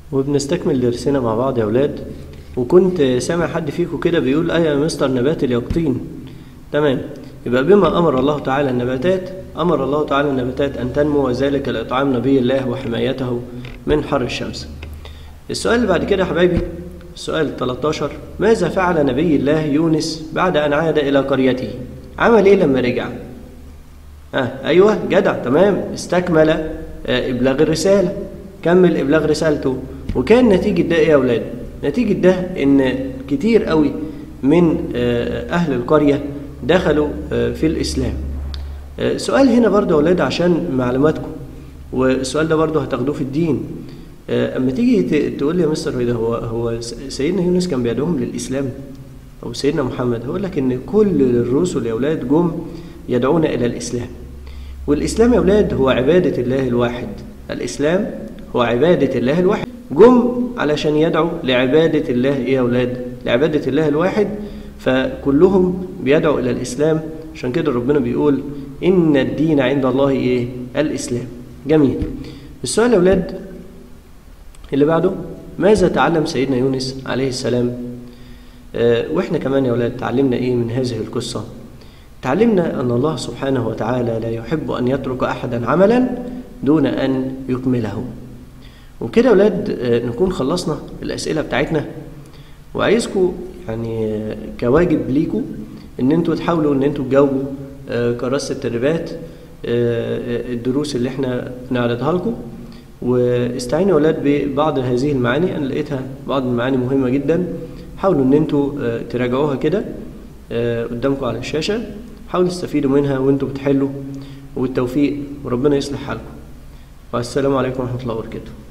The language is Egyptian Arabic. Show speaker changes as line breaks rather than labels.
وبنستكمل درسنا مع بعض يا أولاد وكنت سامع حد فيكم كده بيقول أيوة يا مستر نبات اليقطين تمام يبقى بما أمر الله تعالى النباتات أمر الله تعالى النباتات أن تنمو وذلك لإطعام نبي الله وحمايته من حر الشمس السؤال اللي بعد كده يا حبايبي السؤال 13 ماذا فعل نبي الله يونس بعد أن عاد إلى قريته عمل إيه لما رجع آه أيوة جدع تمام استكمل آه إبلاغ الرسالة كمل إبلاغ رسالته وكان نتيجة ده إيه يا أولاد نتيجة ده إن كتير قوي من آه أهل القرية دخلوا آه في الإسلام آه سؤال هنا برضه يا أولاد عشان معلوماتكم والسؤال ده برضه هتاخدوه في الدين آه، اما تيجي ت- تقول لي يا مستر ايه ده هو هو س- سيدنا يونس كان بيدعوهم للاسلام او سيدنا محمد هقول لك ان كل الرسل يا اولاد جم يدعون الى الاسلام والاسلام يا اولاد هو عباده الله الواحد الاسلام هو عباده الله الواحد جم علشان يدعوا لعباده الله ايه يا اولاد لعباده الله الواحد فكلهم بيدعوا الى الاسلام عشان كده ربنا بيقول ان الدين عند الله ايه الاسلام جميل السؤال يا اولاد اللي بعده ماذا تعلم سيدنا يونس عليه السلام آه، واحنا كمان يا اولاد تعلمنا ايه من هذه القصه تعلمنا ان الله سبحانه وتعالى لا يحب ان يترك احدا عملا دون ان يكمله وبكده يا اولاد آه، نكون خلصنا الاسئله بتاعتنا وعايزكم يعني آه، كواجب ليكم ان انتوا تحاولوا ان انتوا تجاوبوا آه، كراسه التدريبات آه، الدروس اللي احنا نعرضها لكم واستعينوا يا اولاد ببعض هذه المعاني انا لقيتها بعض المعاني مهمه جدا حاولوا ان انتوا آه، تراجعوها كده آه، قدامكم على الشاشه حاولوا تستفيدوا منها وانتوا بتحلوا والتوفيق وربنا يصلح حالكم والسلام عليكم ورحمه الله وبركاته